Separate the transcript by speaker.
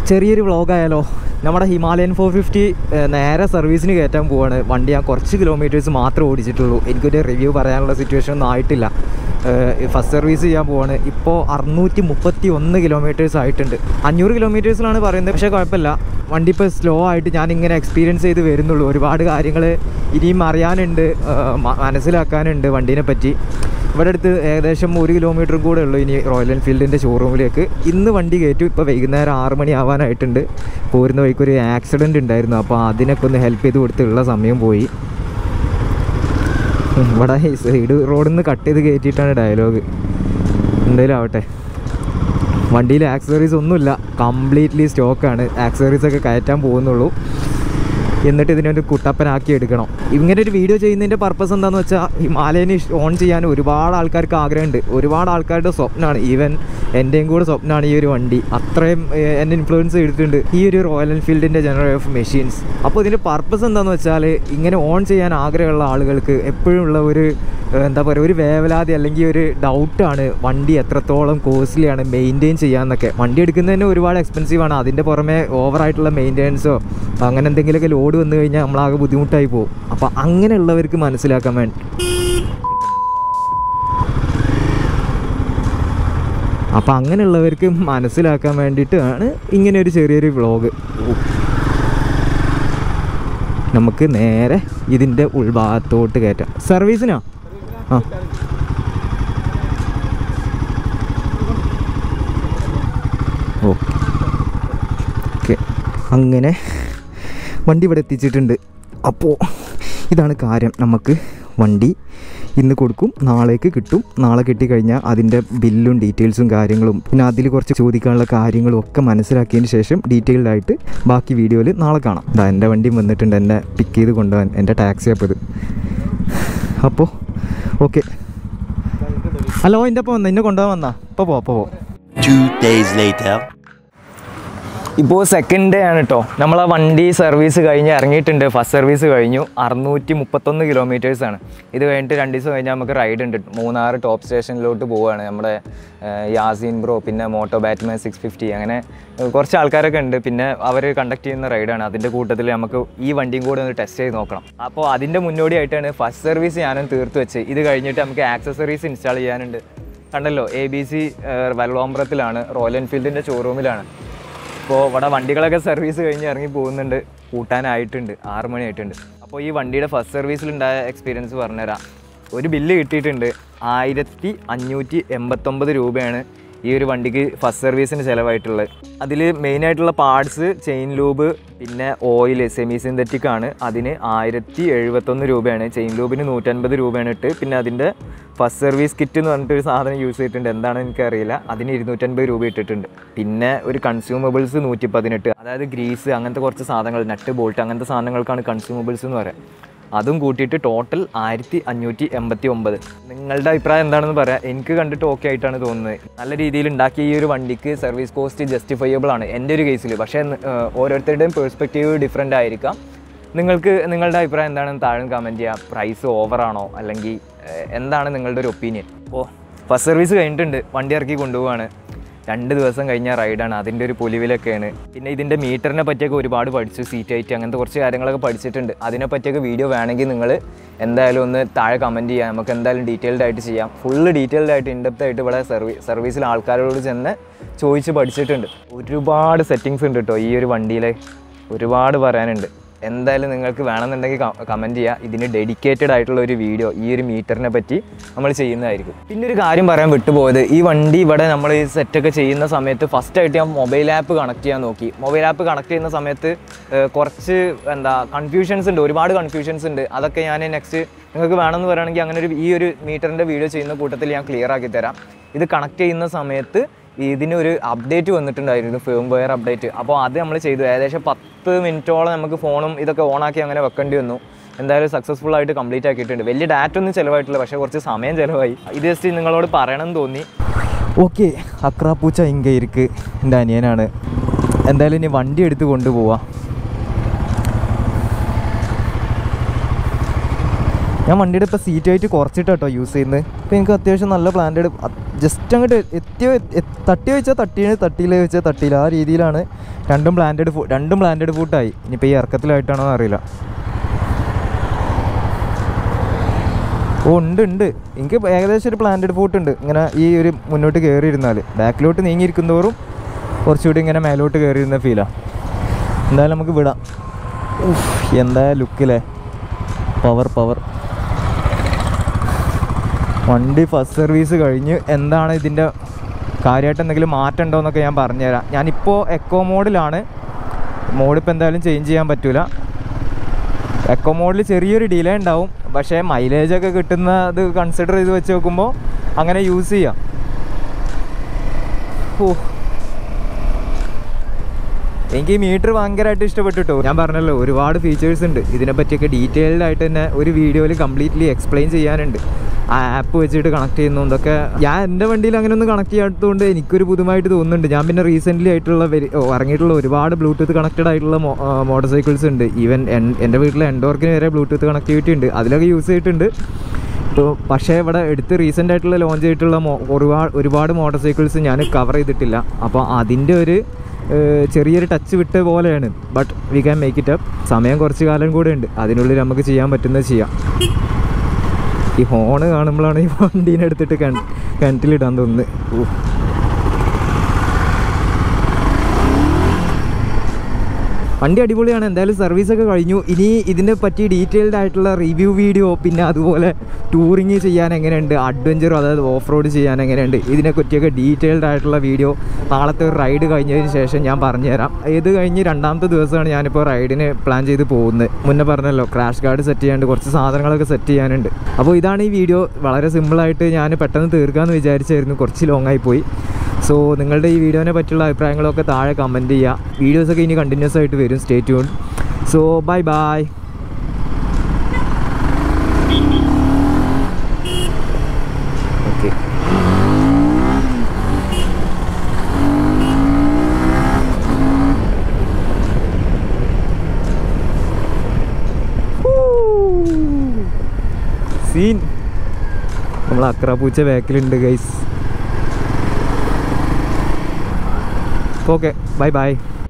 Speaker 1: ചെറിയൊരു വ്ളോഗായാലോ നമ്മുടെ Himalayan four fifty നേരെ സർവീസിന് കയറ്റാൻ പോവാണ് വണ്ടി ഞാൻ കുറച്ച് കിലോമീറ്റേഴ്സ് മാത്രമേ ഓടിച്ചിട്ടുള്ളൂ എനിക്കൊരു റിവ്യൂ പറയാനുള്ള സിറ്റുവേഷൻ ഒന്നും ആയിട്ടില്ല ഫസ്റ്റ് സർവീസ് ചെയ്യാൻ പോവാണ് ഇപ്പോൾ അറുന്നൂറ്റി മുപ്പത്തി ഒന്ന് കിലോമീറ്റേഴ്സ് ആയിട്ടുണ്ട് അഞ്ഞൂറ് കിലോമീറ്റേഴ്സിലാണ് പറയുന്നത് പക്ഷേ കുഴപ്പമില്ല വണ്ടി ഇപ്പോൾ സ്ലോ ആയിട്ട് ഞാൻ ഇങ്ങനെ എക്സ്പീരിയൻസ് ചെയ്ത് വരുന്നുള്ളൂ ഒരുപാട് കാര്യങ്ങൾ ഇനിയും അറിയാനുണ്ട് ഏഹ് മ- മനസ്സിലാക്കാനുണ്ട് വണ്ടീനെ പറ്റി ഇവിടെ അടുത്ത് ഏകദേശം ഒരു കിലോമീറ്റർ കൂടെ ഉള്ളൂ ഇനി റോയൽ എൻഫീൽഡിൻ്റെ ഷോറൂമിലേക്ക് ഇന്ന് വണ്ടി കയറ്റും ഇപ്പോൾ വൈകുന്നേരം ആറ് മണി ആവാനായിട്ടുണ്ട് പോരുന്ന വഴിക്ക് ഒരു ആക്സിഡൻറ്റ് ഉണ്ടായിരുന്നു അപ്പോൾ അതിനൊക്കെ ഒന്ന് ഹെൽപ്പ് ചെയ്ത് കൊടുത്തുള്ള സമയം പോയി ഉം, ഇവിടെ ഈ സൈഡ് റോഡിൽ നിന്ന് കട്ട് ചെയ്ത് കയറ്റിയിട്ടാണ് ഡയലോഗ് എന്തായാലും ആവട്ടെ വണ്ടിയിൽ ആക്സസറീസ് ഒന്നുമില്ല കംപ്ലീറ്റ്ലി സ്റ്റോക്കാണ് ആക്സസറീസ് ഒക്കെ കയറ്റാൻ പോകുന്നുള്ളൂ എന്നിട്ട് ഇതിനൊരു കുട്ടപ്പനാക്കി എടുക്കണം ഇങ്ങനെ ഒരു വീഡിയോ ചെയ്യുന്നതിൻ്റെ പർപ്പസ് എന്താണെന്ന് വെച്ചാൽ ഹിമാലയന് ഓൺ ചെയ്യാൻ ഒരുപാട് ആൾക്കാർക്ക് ആഗ്രഹമുണ്ട് ഒരുപാട് ആൾക്കാരുടെ സ്വപ്നമാണ് ഈവൻ എൻ്റെയും കൂടെ സ്വപ്നമാണ് ഈ ഒരു വണ്ടി അത്രയും ഏഹ്, എന്നെ ഇൻഫ്ലുവൻസ് ചെയ്തിട്ടുണ്ട് ഈ ഒരു റോയൽ എൻഫീൽഡിൻ്റെ ജനറൽ ഓഫ് മെഷീൻസ് അപ്പോൾ ഇതിൻ്റെ പർപ്പസ് എന്താണെന്ന് വെച്ചാൽ ഇങ്ങനെ ഓൺ ചെയ്യാൻ ആഗ്രഹമുള്ള ആളുകൾക്ക് എപ്പോഴും ഉള്ള ഒരു ഏഹ്, എന്താ പറയുക ഒരു വേവലാതി അല്ലെങ്കിൽ ഒരു ഡൗട്ടാണ് വണ്ടി എത്രത്തോളം കോസ്റ്റ്ലി ആണ് മെയിൻറ്റെയിൻ ചെയ്യാന്നൊക്കെ വണ്ടി എടുക്കുന്നതിന് ഒരുപാട് എക്സ്പെൻസീവ് ആണ് അതിൻ്റെ പുറമെ ഓവറായിട്ടുള്ള മെയിൻ്റെനൻസോ അങ്ങനെ എന്തെങ്കിലുമൊക്കെ ലോഡ് വന്നു കഴിഞ്ഞാൽ നമ്മളാകെ ബുദ്ധിമുട്ടായി പോകും അപ്പോൾ അങ്ങനെയുള്ളവർക്ക് മനസ്സിലാക്കാൻ വേണ്ടി അപ്പോൾ അങ്ങനെയുള്ളവർക്ക് മനസ്സിലാക്കാൻ വേണ്ടിയിട്ടാണ് ഇങ്ങനെ ഒരു ചെറിയൊരു വ്ളോഗ് നമുക്ക് നേരെ ഇതിൻ്റെ ഉൾഭാഗത്തോട്ട് കയറ്റാം സർവീസിനാ ആ ഓക്കെ ഓക്കെ അങ്ങനെ വണ്ടി ഇവിടെ എത്തിച്ചിട്ടുണ്ട് അപ്പോൾ ഇതാണ് കാര്യം നമുക്ക് വണ്ടി ഇന്ന് കൊടുക്കും നാളേക്ക് കിട്ടും നാളെ കിട്ടിക്കഴിഞ്ഞാൽ അതിൻ്റെ ബില്ലും ഡീറ്റെയിൽസും കാര്യങ്ങളും പിന്നെ അതിൽ കുറച്ച് ചോദിക്കാനുള്ള കാര്യങ്ങളും ഒക്കെ മനസ്സിലാക്കിയതിന് ശേഷം ഡീറ്റെയിൽഡ് ആയിട്ട് ബാക്കി വീഡിയോയിൽ നാളെ കാണാം ഇതാ എൻ്റെ വണ്ടിയും വന്നിട്ടുണ്ട് എന്നെ പിക്ക് ചെയ്ത് കൊണ്ടുപോകാൻ എൻ്റെ ടാക്സി അപ്പോൾ ഇത് അപ്പോൾ ഓക്കെ ഹലോ എൻ്റെ അപ്പോൾ വന്ന എന്നെ കൊണ്ടുപോകാൻ വന്നാ ഇപ്പോൾ പോ അപ്പോൾ പോ
Speaker 2: Two days later.
Speaker 1: ഇപ്പോൾ സെക്കൻഡ് ഡേ ആണ് കേട്ടോ നമ്മൾ ആ വണ്ടി സർവീസ് കഴിഞ്ഞ് ഇറങ്ങിയിട്ടുണ്ട് ഫസ്റ്റ് സർവീസ് കഴിഞ്ഞു അറുന്നൂറ്റി മുപ്പത്തൊന്ന് കിലോമീറ്റേഴ്സ് ആണ് ഇത് കഴിഞ്ഞിട്ട് രണ്ട് ദിവസം കഴിഞ്ഞാൽ നമുക്ക് റൈഡ് ഉണ്ട് മൂന്നാർ ടോപ്പ് സ്റ്റേഷനിലോട്ട് പോവുകയാണ് നമ്മുടെ ഏഹ്, യാസീൻ ബ്രോ പിന്നെ മോട്ടോ ബാറ്റ്മാൻ സിക്സ് ഫിഫ്റ്റി അങ്ങനെ ഏഹ്, കുറച്ച് ആൾക്കാരൊക്കെ ഉണ്ട് പിന്നെ അവർ കണ്ടക്ട് ചെയ്യുന്ന റൈഡാണ് അതിൻ്റെ കൂട്ടത്തിൽ നമുക്ക് ഈ വണ്ടിയും കൂടെ ഒന്ന് ടെസ്റ്റ് ചെയ്ത് നോക്കണം അപ്പോൾ അതിൻ്റെ മുന്നോടിയായിട്ടാണ് ഫസ്റ്റ് സർവീസ് ഞാനും തീർത്ത് വെച്ച് ഇത് കഴിഞ്ഞിട്ട് നമുക്ക് ആക്സസറീസ് ഇൻസ്റ്റാൾ ചെയ്യാനുണ്ട് കണ്ടല്ലോ എ ബി സി വല്ലോമ്പ്രത്തിലാണ് റോയൽ എൻഫീൽഡിൻ്റെ ഷോറൂമിലാണ് ഇപ്പോൾ ഇവിടെ വണ്ടികളൊക്കെ സർവീസ് കഴിഞ്ഞ് ഇറങ്ങി പോകുന്നുണ്ട് കൂട്ടാനായിട്ടുണ്ട് ആറ് മണി ആയിട്ടുണ്ട് അപ്പോൾ ഈ വണ്ടിയുടെ ഫസ്റ്റ് സർവീസിലുണ്ടായ എക്സ്പീരിയൻസ് പറഞ്ഞുതരാം ഒരു ബില്ല് കിട്ടിയിട്ടുണ്ട് ആയിരത്തി അഞ്ഞൂറ്റി എൺപത്തൊമ്പത് രൂപയാണ് ഈ ഒരു വണ്ടിക്ക് ഫസ്റ്റ് സർവീസിന് ചിലവായിട്ടുള്ളത് അതിൽ മെയിനായിട്ടുള്ള പാർട്സ് ചെയിൻ ലൂബ് പിന്നെ ഓയിൽ സെമി സിന്തറ്റിക് ആണ് അതിന് ആയിരത്തി എഴുപത്തൊന്ന് രൂപയാണ് ചെയിൻ ലൂബിന് നൂറ്റൻപത് രൂപയാണ് ഇട്ട് പിന്നെ അതിൻ്റെ ഫസ്റ്റ് സർവീസ് കിറ്റ് എന്ന് പറഞ്ഞിട്ട് ഒരു സാധനം യൂസ് ചെയ്തിട്ടുണ്ട് എന്താണെന്ന് എനിക്കറിയില്ല അതിന് ഇരുന്നൂറ്റൻപത് രൂപ ഇട്ടിട്ടുണ്ട് പിന്നെ ഒരു കൺസ്യൂമബിൾസ് നൂറ്റി പതിനെട്ട് അതായത് ഗ്രീസ് അങ്ങനത്തെ കുറച്ച് സാധനങ്ങൾ നട്ട് ബോൾട്ട് അങ്ങനത്തെ സാധനങ്ങൾക്കാണ് കൺസ്യൂമബിൾസ് എന്ന് പറയാം അതും കൂട്ടിയിട്ട് ടോട്ടൽ ആയിരത്തി അഞ്ഞൂറ്റി എൺപത്തി ഒമ്പത് നിങ്ങളുടെ അഭിപ്രായം എന്താണെന്ന് പറയാം എനിക്ക് കണ്ടിട്ട് ഓക്കെ ആയിട്ടാണ് തോന്നുന്നത് നല്ല രീതിയിൽ ഉണ്ടാക്കിയ ഈ ഒരു വണ്ടിക്ക് സർവീസ് കോസ്റ്റ് ജസ്റ്റിഫയബിൾ ആണ് എൻ്റെ ഒരു കേസിൽ പക്ഷേ ഏഹ്, ഓരോരുത്തരുടെയും പേഴ്സ്പെക്റ്റീവ് ഡിഫറെൻ്റ് ആയിരിക്കാം നിങ്ങൾക്ക് നിങ്ങളുടെ അഭിപ്രായം എന്താണെന്ന് താഴെ കമൻറ്റ് ചെയ്യുക പ്രൈസ് ഓവറാണോ അല്ലെങ്കിൽ ഏഹ്, എന്താണ് നിങ്ങളുടെ ഒരു ഒപ്പീനിയൻ അപ്പോൾ ഫസ്റ്റ് സർവീസ് കഴിഞ്ഞിട്ടുണ്ട് വണ്ടി ഇറക്കി കൊണ്ടുപോവാണ് രണ്ട് ദിവസം കഴിഞ്ഞ റൈഡാണ് അതിൻ്റെ ഒരു പൊലിവിലൊക്കെയാണ് പിന്നെ ഇതിൻ്റെ മീറ്ററിനെ പറ്റിയൊക്കെ ഒരുപാട് പഠിച്ചു സീറ്റ് ഹൈറ്റ് അങ്ങനത്തെ കുറച്ച് കാര്യങ്ങളൊക്കെ പഠിച്ചിട്ടുണ്ട് അതിനെ പറ്റിയൊക്കെ വീഡിയോ വേണമെങ്കിൽ നിങ്ങൾ എന്തായാലും ഒന്ന് താഴെ കമൻറ്റ് ചെയ്യാം നമുക്ക് എന്തായാലും ഡീറ്റെയിൽഡ് ആയിട്ട് ചെയ്യാം ഫുള്ള് ഡീറ്റെയിൽഡ് ആയിട്ട് ഇൻഡെപ്ത് ആയിട്ട് ഇവിടെ സർവീസ് സർവീസിൽ ആൾക്കാരോട് ചെന്ന് ചോദിച്ച് പഠിച്ചിട്ടുണ്ട് ഒരുപാട് സെറ്റിങ്സ് ഉണ്ട് കേട്ടോ ഈ ഒരു വണ്ടിയിൽ ഒരുപാട് പറയാനുണ്ട് എന്തായാലും നിങ്ങൾക്ക് വേണമെന്നുണ്ടെങ്കിൽ കമൻറ്റ് ചെയ്യുക ഇതിന് ഡെഡിക്കേറ്റഡ് ആയിട്ടുള്ള ഒരു വീഡിയോ ഈ ഒരു മീറ്ററിനെ പറ്റി നമ്മൾ ചെയ്യുന്നതായിരിക്കും പിന്നെ ഒരു കാര്യം പറയാൻ വിട്ടുപോയത് ഈ വണ്ടി ഇവിടെ നമ്മൾ ഈ സെറ്റൊക്കെ ചെയ്യുന്ന സമയത്ത് ഫസ്റ്റ് ആയിട്ട് ഞാൻ മൊബൈൽ ആപ്പ് കണക്ട് ചെയ്യാൻ നോക്കി മൊബൈൽ ആപ്പ് കണക്ട് ചെയ്യുന്ന സമയത്ത് ഏഹ്, കുറച്ച് എന്താ കൺഫ്യൂഷൻസ് ഉണ്ട് ഒരുപാട് കൺഫ്യൂഷൻസ് ഉണ്ട് അതൊക്കെ ഞാൻ നെക്സ്റ്റ് നിങ്ങൾക്ക് വേണമെന്ന് പറയുകയാണെങ്കിൽ അങ്ങനെ ഒരു ഈ ഒരു മീറ്ററിൻ്റെ വീഡിയോ ചെയ്യുന്ന കൂട്ടത്തിൽ ഞാൻ ക്ലിയർ ആക്കി തരാം ഇത് കണക്ട് ചെയ്യുന്ന സമയത്ത് ഇതിനൊരു അപ്ഡേറ്റ് വന്നിട്ടുണ്ടായിരുന്നു ഫേം വെയർ അപ്ഡേറ്റ് അപ്പോൾ അത് നമ്മൾ ചെയ്തു ഏകദേശം പത്ത് മിനിറ്റോളം നമുക്ക് ഫോണും ഇതൊക്കെ ഓണാക്കി അങ്ങനെ വെക്കേണ്ടി വന്നു എന്തായാലും സക്സസ്ഫുൾ ആയിട്ട് കംപ്ലീറ്റ് ആക്കിയിട്ടുണ്ട് വലിയ ഡാറ്റ ഒന്നും ചിലവായിട്ടില്ല പക്ഷേ കുറച്ച് സമയം ചിലവായി ഇത് ജസ്റ്റ് നിങ്ങളോട് പറയണം എന്ന് തോന്നി ഓക്കെ അക്രാപ്പൂച്ച ഇങ്കയിർക്ക് എൻ്റെ അനിയനാണ് എന്തായാലും ഇനി വണ്ടി എടുത്ത് കൊണ്ടുപോവാം ഞാൻ വണ്ടിയുടെ ഇപ്പോൾ സീറ്റ് ഹൈറ്റ് കുറച്ചിട്ട് കേട്ടോ യൂസ് ചെയ്യുന്നത് ഇപ്പോൾ എനിക്ക് അത്യാവശ്യം നല്ല പ്ലാന്റഡ് ജസ്റ്റ് അങ്ങോട്ട് എത്തിയോ തട്ടി വെച്ചാൽ തട്ടിയാണ് തട്ടിയിലേ വെച്ചാൽ തട്ടിയില്ല ആ രീതിയിലാണ് രണ്ടും പ്ലാന്റഡ് ഫു രണ്ടും പ്ലാന്റഡ് ഫുഡായി ഇനിയിപ്പോൾ ഈ ഇറക്കത്തിലായിട്ടാണോ എന്ന് അറിയില്ല ഓ ഉണ്ട് ഉണ്ട് എനിക്ക് ഏകദേശം ഒരു പ്ലാന്റഡ് ഫൂട്ട് ഉണ്ട് ഇങ്ങനെ ഈ ഒരു മുന്നോട്ട് കയറി ഇരുന്നാൽ ബാക്കിലോട്ട് നീങ്ങിയിരിക്കും തോറും കുറച്ചുകൂടി ഇങ്ങനെ മേലോട്ട് കയറിയിരുന്ന ഫീലാണ് എന്തായാലും നമുക്ക് വിടാം ഉഫ്, എന്താ ലുക്കില്ലേ പവർ പവർ വണ്ടി ഫസ്റ്റ് സർവീസ് കഴിഞ്ഞ് എന്താണ് ഇതിൻ്റെ കാര്യമായിട്ട് എന്തെങ്കിലും മാറ്റം ഉണ്ടോ എന്നൊക്കെ ഞാൻ പറഞ്ഞുതരാം ഞാനിപ്പോൾ എക്കോ മോഡിലാണ് മോഡിപ്പോൾ എന്തായാലും ചേഞ്ച് ചെയ്യാൻ പറ്റൂല എക്കോ മോഡിൽ ചെറിയൊരു ഡിലേ ഉണ്ടാവും പക്ഷേ മൈലേജ് ഒക്കെ കിട്ടുന്നത് കൺസിഡർ ചെയ്ത് വെച്ച് നോക്കുമ്പോൾ അങ്ങനെ യൂസ് ചെയ്യാം ഓ എനിക്ക് ഈ മീറ്റർ ഭയങ്കരമായിട്ട് ഇഷ്ടപ്പെട്ടിട്ടോ ഞാൻ പറഞ്ഞല്ലോ ഒരുപാട് ഫീച്ചേഴ്സ് ഉണ്ട് ഇതിനെ പറ്റിയൊക്കെ ഡീറ്റെയിൽഡ് ആയിട്ട് തന്നെ ഒരു വീഡിയോയിൽ കംപ്ലീറ്റ്ലി എക്സ്പ്ലെയിൻ ചെയ്യാനുണ്ട് ആ ആപ്പ് വെച്ചിട്ട് കണക്ട് ചെയ്യുന്നു ഇതൊക്കെ ഞാൻ എൻ്റെ വണ്ടിയിൽ അങ്ങനെ ഒന്നും കണക്ട് ചെയ്യാത്തതുകൊണ്ട് എനിക്കൊരു പുതുമായിട്ട് തോന്നുന്നുണ്ട് ഞാൻ പിന്നെ റീസെൻ്റ്ലി ആയിട്ടുള്ള വെരി- ഓ, ഇറങ്ങിയിട്ടുള്ള ഒരുപാട് ബ്ലൂടൂത്ത് കണക്റ്റഡ് ആയിട്ടുള്ള മോട്ടോർ സൈക്കിൾസ് ഉണ്ട് ഈവൻ എൻ്റെ വീട്ടിലെ എൻഡോർക്കിന് വരെ ബ്ലൂടൂത്ത് കണക്ടിവിറ്റി ഉണ്ട് അതിലൊക്കെ യൂസ് ചെയ്തിട്ടുണ്ട് ഇപ്പോൾ പക്ഷേ ഇവിടെ എടുത്ത് റീസെൻ്റ് ആയിട്ടുള്ള ലോഞ്ച് ചെയ്തിട്ടുള്ള മോ- ഒരുപാട് ഒരുപാട് മോട്ടോർ സൈക്കിൾസ് ഞാൻ കവർ ചെയ്തിട്ടില്ല അപ്പോൾ അതിൻ്റെ ഒരു ഏഹ്, ചെറിയൊരു ടച്ച് വിട്ട പോലെയാണ് but we can make it up സമയം കുറച്ച് കാലം കൂടെ ഉണ്ട് അതിനുള്ളിൽ നമുക്ക് ചെയ്യാൻ പറ്റുന്നത് ചെയ്യാം ഈ ഹോണ് കാണുമ്പോഴാണ് ഈ വണ്ടീനെ എടുത്തിട്ട് കൺ കിണറ്റിലിടാൻ തോന്നുന്നത് ഊ. വണ്ടി അടിപൊളിയാണ് എന്തായാലും സർവീസൊക്കെ കഴിഞ്ഞു ഇനി ഇതിനെ പറ്റി ഡീറ്റെയിൽഡ് ആയിട്ടുള്ള റിവ്യൂ വീഡിയോ പിന്നെ അതുപോലെ ടൂറിങ് ചെയ്യാൻ എങ്ങനെയുണ്ട് അഡ്വഞ്ചറും അതായത് ഓഫ് റോഡ് ചെയ്യാൻ എങ്ങനെയുണ്ട് ഇതിനെ പറ്റിയൊക്കെ ഡീറ്റെയിൽഡ് ആയിട്ടുള്ള വീഡിയോ നാളത്തെ ഒരു റൈഡ് കഴിഞ്ഞതിന് ശേഷം ഞാൻ പറഞ്ഞുതരാം ഇത് കഴിഞ്ഞ് രണ്ടാമത്തെ ദിവസമാണ് ഞാനിപ്പോൾ റൈഡിന് പ്ലാൻ ചെയ്ത് പോകുന്നത് മുന്നേ പറഞ്ഞല്ലോ ക്രാഷ് ഗാർഡ് സെറ്റ് ചെയ്യാണ്ട് കുറച്ച് സാധനങ്ങളൊക്കെ സെറ്റ് ചെയ്യാനുണ്ട് അപ്പോൾ ഇതാണ് ഈ വീഡിയോ വളരെ സിമ്പിളായിട്ട് ഞാൻ പെട്ടെന്ന് തീർക്കാമെന്ന് വിചാരിച്ചായിരുന്നു കുറച്ച് ലോങ് ആയി പോയി സോ നിങ്ങളുടെ ഈ വീഡിയോനെ പറ്റിയുള്ള അഭിപ്രായങ്ങളൊക്കെ താഴെ കമൻറ്റ് ചെയ്യുക വീഡിയോസൊക്കെ ഇനി കണ്ടിന്യൂസ് ആയിട്ട് വരും stay tune so bye bye okay scene നമ്മൾ അക്രാപൂച്ച ബാക്കിലുണ്ട് ഗൈസ് ഓക്കെ ബൈ ബൈ